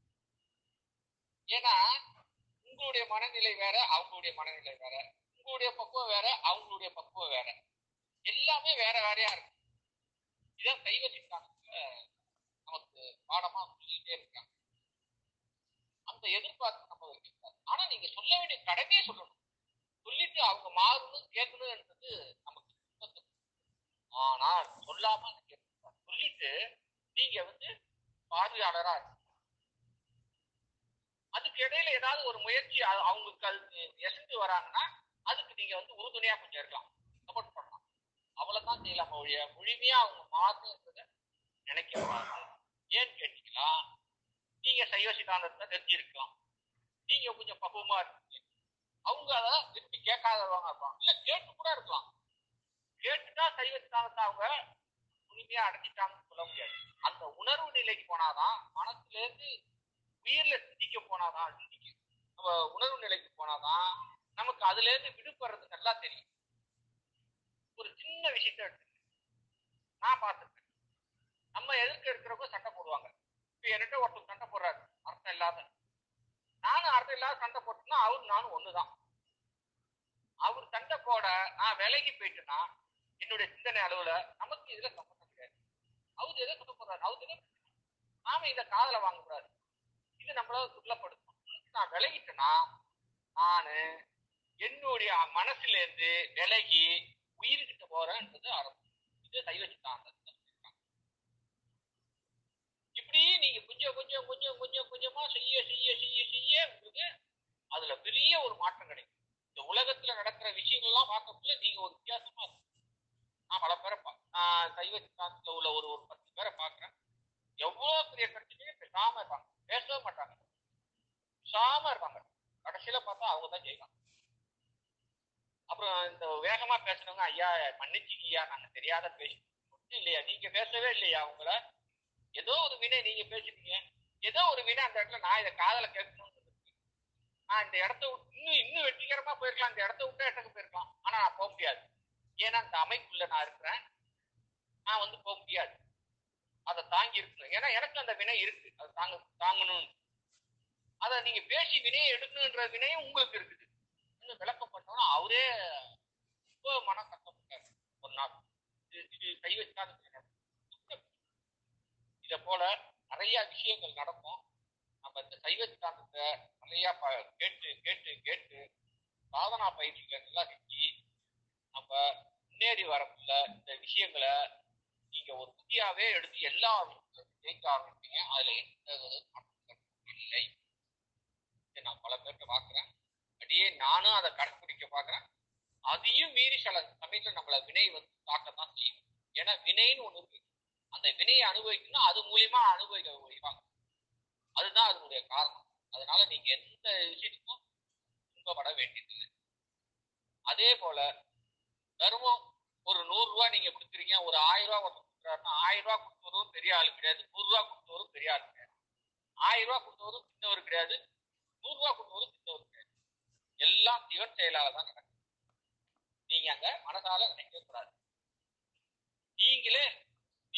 ஏன்னா உங்களுடைய மனநிலை வேற அவங்களுடைய மனநிலை வேற உங்களுடைய பக்குவம் வேற அவங்களுடைய பக்குவம் வேற எல்லாமே வேற வேறையா இருக்கும் இதான் சைவ சித்தாந்தத்துல நமக்கு பாடமா சொல்லிட்டே இருக்காங்க அந்த எதிர்பார்ப்பு நம்ம வைக்கக்கூடாது ஆனா நீங்க சொல்ல வேண்டிய கடமையே சொல்லணும் சொல்லிட்டு அவங்க மாறணும் கேட்கணும்ன்றது நமக்கு சுத்தம். ஆனால் சொல்லாம நீங்க இருக்கக்கூடாது. சொல்லிட்டு நீங்க வந்து பார்வையாளரா இருக்கணும் அதுக்கு இடையில ஏதாவது ஒரு முயற்சி அ- அவங்களுக்கு அதுக்கு எசந்து வராங்கன்னா அதுக்கு நீங்க வந்து உறுதுணையா கொஞ்சம் இருக்கலாம் சப்போர்ட் பண்ணலாம் அவ்வளவுதான் செய்யலாம் ஒழிய முழுமையா அவங்க மாறணுன்றத நினைக்க கூடாது ஏன்னு கேட்டீங்களா நீங்க சைவ சித்தாந்தத்தை தெரிஞ்சிருக்கலாம் நீங்க கொஞ்சம் பக்குவமா இருக்கீங்க அவங்க அதை விரும்பி கேட்காதவங்க இருப்பாங்க இல்ல கேட்டு கூட இருக்கலாம் கேட்டுட்டா சைவ சித்தாந்தத்தை அவங்க முழுமையா அடைஞ்சிட்டாங்கன்னு சொல்ல முடியாது அந்த உணர்வு நிலைக்கு போனாதான் மனசுல இருந்து உயிர்ல சிந்திக்க போனாதான் சிந்திக்க நம்ம உணர்வு நிலைக்கு போனாதான் நமக்கு அதுல இருந்து விடுபடுறது நல்லா தெரியும் ஒரு சின்ன விஷயத்த எடுத்து நான் பார்த்துருக்கேன் நம்ம எதிர்க்க இருக்கிறவங்க சண்டை போடுவாங்க இப்ப என்கிட்ட ஒருத்தர் சண்டை போடுறாரு அர்த்தம் இல்லாத நானும் அர்த்தம் இல்லாத சண்டை போட்டேன்னா அவரு நானும் ஒண்ணுதான் அவர் சண்டை போட நான் விலகி போயிட்டேன்னா என்னுடைய சிந்தனை அளவுல நமக்கு இதுல சம்பந்தம் கிடையாது அவர் எதை சொல்ல போறாரு அவர் எதை நாம இதை காதல வாங்கக்கூடாது இது நம்மள துள்ளப்படுத்தும் நான் விலகிட்டேன்னா நானு என்னுடைய மனசுல இருந்து விலகி உயிர்கிட்ட போறேன்றது ஆரம்பம் இது சைவ சித்தாந்தம் இப்படி நீங்க கொஞ்சம் கொஞ்சம் கொஞ்சம் கொஞ்சம் கொஞ்சமா செய்ய செய்ய செய்ய செய்ய உங்களுக்கு அதுல பெரிய ஒரு மாற்றம் கிடைக்கும் இந்த உலகத்துல நடக்கிற விஷயங்கள் எல்லாம் பார்க்கக்குள்ள நீங்க ஒரு வித்தியாசமா இருக்கும் நான் பல பேரை பா- நான் சைவ சித்தாந்தத்துல உள்ள ஒரு ஒரு பத்து பேரை பாக்குறேன் எவ்வளவு பெரிய பிரச்சனையும் பேசாம இருப்பாங்க பேசவே மாட்டாங்க பேசாம இருப்பாங்க கடைசியில பார்த்தா அவங்க தான் ஜெயிப்பாங்க அப்புறம் இந்த வேகமா பேசுனவங்க ஐயா மன்னிச்சுங்க ஐயா நாங்க தெரியாத பேசி ஒண்ணும் இல்லையா நீங்க பேசவே இல்லையா அவங்கள ஏதோ ஒரு வினை நீங்க பேசுறீங்க ஏதோ ஒரு வினை அந்த இடத்துல நான் இதை காதல கேட்கணும்னு இருக்கு. நான் இந்த இடத்த விட்டு இன்னும் இன்னும் வெற்றிகரமா போயிருக்கலாம் இந்த இடத்த விட்டு இடத்துக்கு போயிருக்கலாம் ஆனா நான் போக முடியாது ஏன்னா இந்த அமைப்புள்ள நான் இருக்கிறேன் நான் வந்து போக முடியாது அதை தாங்கி இருக்கணும் ஏன்னா எனக்கு அந்த வினை இருக்கு அதை தாங்க தாங்கணும் அதை நீங்க பேசி வினையை எடுக்கணுன்ற வினையும் உங்களுக்கு இருக்குது இன்னும் விளக்கம் பண்ணோம்னா அவரே ரொம்ப மன கஷ்டப்பட்டாரு ஒரு நாள் இது இது கை வச்சாது இதை போல நிறைய விஷயங்கள் நடக்கும் நம்ம இந்த சைவ சித்தாந்தத்தை நிறைய ப- கேட்டு கேட்டு கேட்டு சாதனா பயிற்சிகளை நல்லா செஞ்சு நம்ம முன்னேறி வரக்குள்ள இந்த விஷயங்களை நீங்க ஒரு புத்தியாவே எடுத்து எல்லா விஷயத்தையும் ஜெயிக்க ஆரம்பிப்பீங்க அதுல எந்த ஒரு மாற்றமும் இல்லை இதை நான் பல பேர்கிட்ட பாக்குறேன் அப்படியே நானும் அதை கடைப்பிடிக்க பாக்குறேன் அதையும் மீறி சில சமயத்துல நம்மள வினை வந்து தாக்கத்தான் செய்யும் ஏன்னா வினைன்னு ஒண்ணு இருக்கு அந்த வினையை அனுபவிக்கணும் அது மூலியமா அனுபவிக்க வைப்பாங்க அதுதான் அதனுடைய காரணம் அதனால நீங்க எந்த விஷயத்துக்கும் துன்பப்பட வேண்டியதில்லை அதே போல தர்மம் ஒரு நூறு ரூபாய் நீங்க கொடுக்குறீங்க ஒரு ஆயிரம் ரூபாய் ஒருத்தர் கொடுக்குறாருன்னா ஆயிரம் ரூபாய் கொடுத்தவரும் பெரிய ஆள் கிடையாது நூறு ரூபாய் கொடுத்தவரும் பெரிய ஆள் கிடையாது ஆயிரம் ரூபாய் கொடுத்தவரும் சின்னவர் கிடையாது நூறு ரூபாய் கொடுத்தவரும் சின்னவர் கிடையாது எல்லாம் சிவன் செயலால தான் நடக்கும் நீங்க அங்க மனசால நினைக்க கூடாது நீங்களே நீ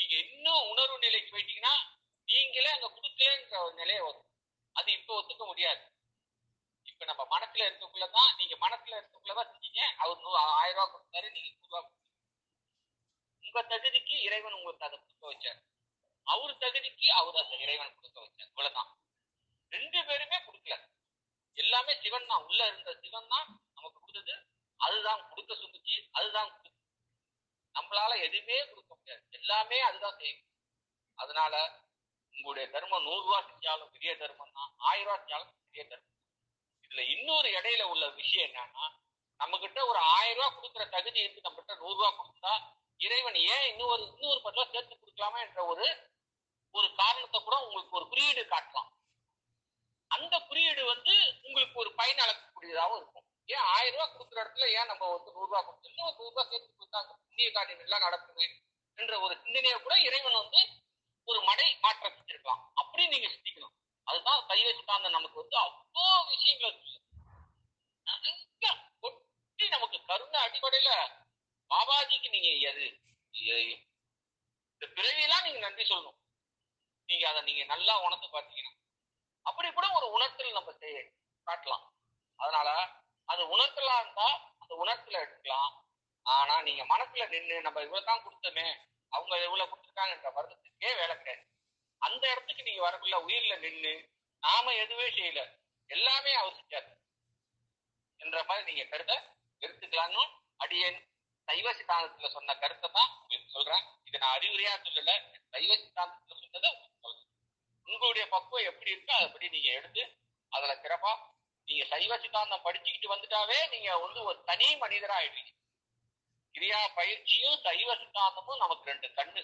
நீங்க இன்னும் உணர்வு நிலைக்கு போயிட்டீங்கன்னா நீங்களே அங்க கொடுக்கலன்ற ஒரு நிலையை வரும் அது இப்ப ஒத்துக்க முடியாது இப்ப நம்ம மனசுல இருக்கக்குள்ளதான் நீங்க மனசுல இருக்கக்குள்ளதான் செஞ்சீங்க அவர் நூ ஆயிரம் ரூபாய் கொடுத்தாரு நீங்க நூறு ரூபாய் கொடுத்தீங்க. உங்க தகுதிக்கு இறைவன் உங்களுக்கு அதை கொடுக்க வச்சார் அவர் தகுதிக்கு அவர் அந்த இறைவன் கொடுக்க வச்சார் இவ்வளவுதான் ரெண்டு பேருமே கொடுக்கல எல்லாமே சிவன் தான் உள்ள இருந்த சிவன் தான் நமக்கு கொடுத்தது அதுதான் கொடுக்க சொல்லுச்சு அதுதான் கொடுக்கு நம்மளால எதுவுமே கொடுக்க முடியாது எல்லாமே அதுதான் செய்யும் அதனால உங்களுடைய தர்மம் நூறு ரூபாய் செஞ்சாலும் பெரிய தர்மம் தான் ஆயிரம் ரூபாய் செஞ்சாலும் பெரிய தர்மம் இதுல இன்னொரு இடையில உள்ள விஷயம் என்னன்னா நம்ம கிட்ட ஒரு ஆயிரம் ரூபாய் கொடுக்குற தகுதி இருக்கு நம்ம கிட்ட நூறு ரூபாய் கொடுத்தா இறைவன் ஏன் இன்னொரு இன்னொரு பத்து ரூபாய் சேர்த்து கொடுக்கலாமா என்ற ஒரு ஒரு காரணத்தை கூட உங்களுக்கு ஒரு குறியீடு காட்டலாம் அந்த குறியீடு வந்து உங்களுக்கு ஒரு பயன் அளக்கக்கூடியதாகவும் இருக்கும் ஏன் ஆயிரம் ரூபாய் கொடுக்குற இடத்துல ஏன் நம்ம வந்து நூறு ரூபாய் கொடுத்து இன்னும் நூறு ரூபாய் சேர்த்து கொடுத்தா புண்ணிய காரியம் எல்லாம் நடக்குமே என்ற ஒரு சிந்தனையை கூட இறைவன் வந்து ஒரு மடை மாற்றம் செஞ்சிருக்கலாம் அப்படி நீங்க சிந்திக்கணும் அதுதான் சைவ சித்தாந்தம் நமக்கு வந்து அவ்வளோ விஷயங்களை சொல்லுது நிறைய கொட்டி நமக்கு கருணை அடிப்படையில பாபாஜிக்கு நீங்க எது எ- இந்த பிறவியெல்லாம் நீங்க நன்றி சொல்லணும் நீங்க அதை நீங்க நல்லா உணர்ந்து பார்த்தீங்கன்னா அப்படி கூட ஒரு உணர்த்தல் நம்ம செய்ய காட்டலாம் அதனால அது உணர்த்தலா இருந்தா அந்த உணர்த்தல எடுக்கலாம் ஆனா நீங்க மனசுல நின்னு நம்ம இவ்வளவு தான் கொடுத்தோமே அவங்க இவ்வளவு கொடுத்துருக்காங்கன்ற வருத்தத்துக்கே வேலை கிடையாது அந்த இடத்துக்கு நீங்க வரக்குள்ள உயிர்ல நின்னு நாம எதுவே செய்யல எல்லாமே அவர் செஞ்சாரு என்ற மாதிரி நீங்க கருத்தை எடுத்துக்கலாம்னு அடியேன் சைவ சித்தாந்தத்துல சொன்ன கருத்தை தான் உங்களுக்கு சொல்றேன் இது நான் அறிவுரையா சொல்லல சைவ சித்தாந்தத்துல சொன்னதை உங்களுக்கு சொல்றேன் உங்களுடைய பக்குவம் எப்படி இருக்கோ அதுபடி நீங்க எடுத்து அதுல சிறப்பா நீங்க சைவ சித்தாந்தம் படிச்சுக்கிட்டு வந்துட்டாவே நீங்க வந்து ஒரு தனி மனிதரா ஆயிடுவீங்க கிரியா பயிற்சியும் சைவ சித்தாந்தமும் நமக்கு ரெண்டு கண்ணு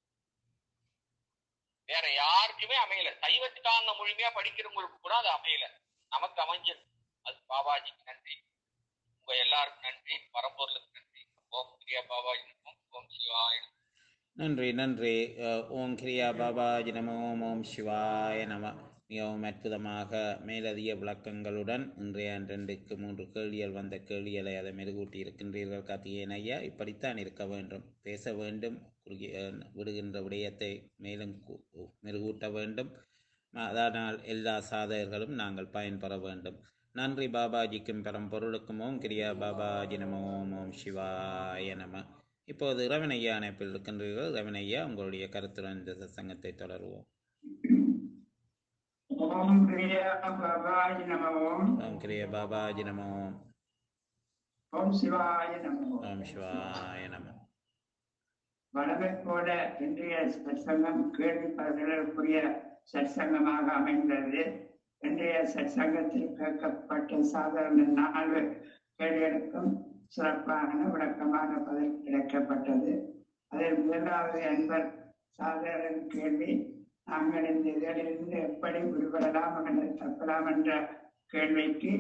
வேற யாருக்குமே அமையல சைவ சித்தாந்தம் முழுமையா படிக்கிறவங்களுக்கு கூட அது அமையல நமக்கு அமைஞ்சிருக்கு அது பாபாஜிக்கு நன்றி உங்க எல்லாருக்கும் நன்றி பரம்பொருளுக்கு நன்றி ஓம் கிரியா பாபாஜி நமோ ஓம் சிவாய நமோ. நன்றி நன்றி அஹ், ஓம் கிரியா பாபாஜி நமோ ஓம் சிவாய நம மிகவும் அற்புதமாக மேலதிக விளக்கங்களுடன் இன்றைய ரெண்டுக்கு மூன்று கேள்விகள் வந்த கேள்விகளை அதை மெருகூட்டி இருக்கின்றீர்கள் கார்த்திகேயன் ஐயா இப்படித்தான் இருக்க வேண்டும் பேச வேண்டும் குறுகிய அஹ், விடுகின்ற விடயத்தை மேலும் கு- மெருகூட்ட வேண்டும் அதனால் எல்லா சாதகர்களும் நாங்கள் பயன்பெற வேண்டும் நன்றி பாபாஜிக்கும் பரம்பொருளுக்கும் ஓம் கிரியா பாபாஜி நமோ ஓம் ஓம் சிவாய நம இப்போது ரவணையா அணைப்பில் இருக்கின்றீர்கள் ரவணையா உங்களுடைய கருத்துடன் இந்த சங்கத்தை தொடருவோம் ஓம் கிரியா பாபாய நம ஓம் ஓம் கிரிய பாபாஜி நமோ ஓம் சிவாய நம ஓம் ஓம் சிவாய நம வளமை போல இன்றைய சற்சங்கம் கேள்வி பதில்களுக்குரிய சற்சங்கமாக அமைந்தது இன்றைய சற்சங்கத்தில் கேட்கப்பட்ட சாதாரண நாலு கேள்விகளுக்கும் சிறப்பான விளக்கமான பதில் கிடைக்கப்பட்டது அதில் முதலாவது அன்பர் சாதாரண கேள்வி நாங்கள் இந்த இதழிலிருந்து எப்படி விடுபடலாம் அல்லது தப்பலாம் என்ற கேள்விக்கு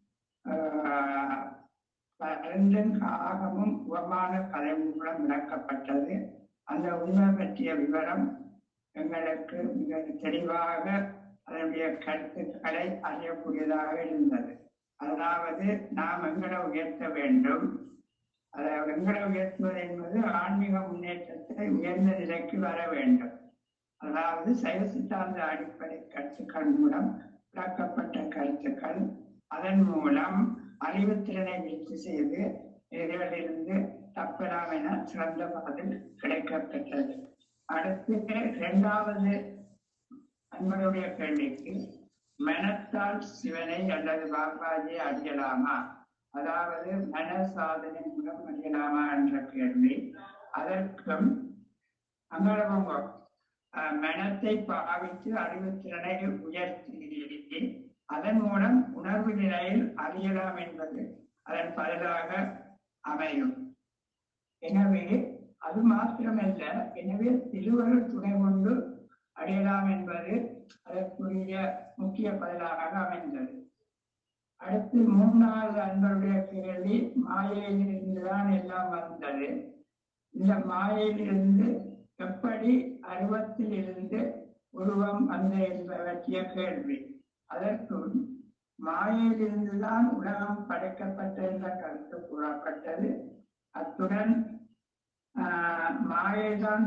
ஆஹ், பரந்தன் ஆகமும் உபமான கதை மூலம் விளக்கப்பட்டது அந்த உண்மை பற்றிய விவரம் எங்களுக்கு மிக தெளிவாக அதனுடைய கருத்துக்களை அறியக்கூடியதாக இருந்தது அதாவது நாம் எங்களை உயர்த்த வேண்டும் அதாவது எங்களை உயர்த்துவது என்பது ஆன்மீக முன்னேற்றத்தை உயர்ந்த நிலைக்கு வர வேண்டும் அதாவது சைவ சித்தாந்த அடிப்படை கருத்துக்கள் மூலம் விளக்கப்பட்ட கருத்துக்கள் அதன் மூலம் அறிவுத்திறனை விருத்தி செய்து இதிலிருந்து தப்பலாம் என சிறந்த பதில் கிடைக்கப்பெற்றது அடுத்து இரண்டாவது அன்பருடைய கேள்விக்கு மனத்தால் சிவனை அல்லது பாபாஜியை அறியலாமா அதாவது மன சாதனை மூலம் அறியலாமா என்ற கேள்வி அதற்கும் அங்கரவங்க மனத்தை பாவித்து அறிவுத்திறனை உயர்த்தி அதன் மூலம் உணர்வு நிலையில் அறியலாம் என்பது அதன் பதிலாக அமையும் எனவே அது மாத்திரமல்ல எனவே திருவருள் துணை கொண்டு அடையலாம் என்பது அதற்குரிய முக்கிய பதிலாக அமைந்தது அடுத்து மூன்றாவது அன்பருடைய கேள்வி மாயையிலிருந்துதான் எல்லாம் வந்தது இந்த மாயையிலிருந்து எப்படி அருவத்தில் இருந்து உருவம் வந்த என்பவற்றிய கேள்வி அதற்கும் மாயையிலிருந்துதான் உலகம் படைக்கப்பட்டது என்ற கருத்து கூறப்பட்டது அத்துடன் ஆஹ், மாயைதான்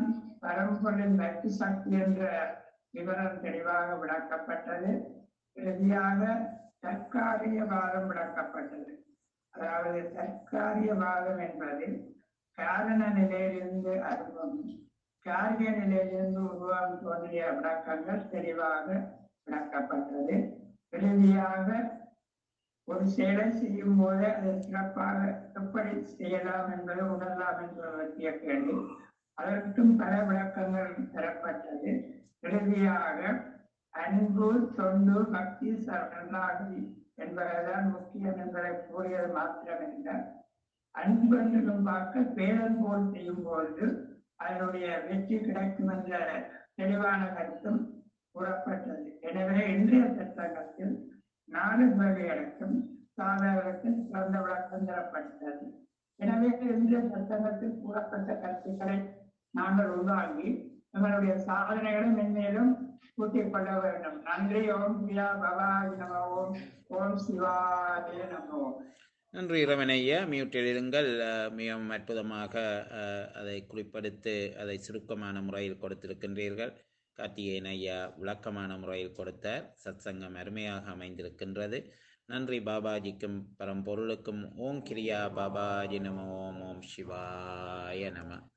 பரம்பொருளின் நட்பு சக்தி என்ற விவரம் தெளிவாக விளக்கப்பட்டது இறுதியாக தற்காலிகவாதம் விளக்கப்பட்டது அதாவது தற்காலிகவாதம் என்பது காரண நிலையிலிருந்து அருவம் காரிய நிலையிலிருந்து உருவாகம் தோன்றிய விளக்கங்கள் தெளிவாக விளக்கப்பட்டது இறுதியாக ஒரு செயலை செய்யும் போது அதை சிறப்பாக எப்படி செய்யலாம் என்பதை உணரலாம் என்ற பற்றிய கேள்வி அதற்கும் பல விளக்கங்கள் தரப்பட்டது இறுதியாக அன்பு தொண்டு பக்தி சரணாகி என்பதுதான் முக்கியம் என்பதை கூறியது மாத்திரமல்ல அன்பு என்றும் பார்க்க பேரன் போல் செய்யும் போது அதனுடைய வெற்றி கிடைக்கும் என்ற தெளிவான கருத்தும் கூறப்பட்டது எனவே இன்றைய சட்டத்தில் நாலு வகையடக்கம் சாதகத்தில் சிறந்த விளக்கம் தரப்பட்டது எனவே இன்றைய சட்டத்தில் கூறப்பட்ட கருத்துக்களை நாங்கள் உள்வாங்கி எங்களுடைய சாதனைகளை மென்மேலும் கூட்டிக் கொள்ள வேண்டும் நன்றி ஓம் பிரியா பவாய் நம ஓம் ஓம் சிவாய நம ஓம் நன்றி இரவனையா மியூட்டில் இருங்கள் அஹ், மிகவும் அற்புதமாக அஹ், அதை குறிப்பெடுத்து அதை சுருக்கமான முறையில் கொடுத்திருக்கின்றீர்கள் கார்த்திகேயன் ஐயா விளக்கமான முறையில் கொடுத்தார் சத்சங்கம் அருமையாக அமைந்திருக்கின்றது நன்றி பாபாஜிக்கும் பரம்பொருளுக்கும் ஓம் கிரியா பாபாஜி நம ஓம் ஓம் சிவாய நம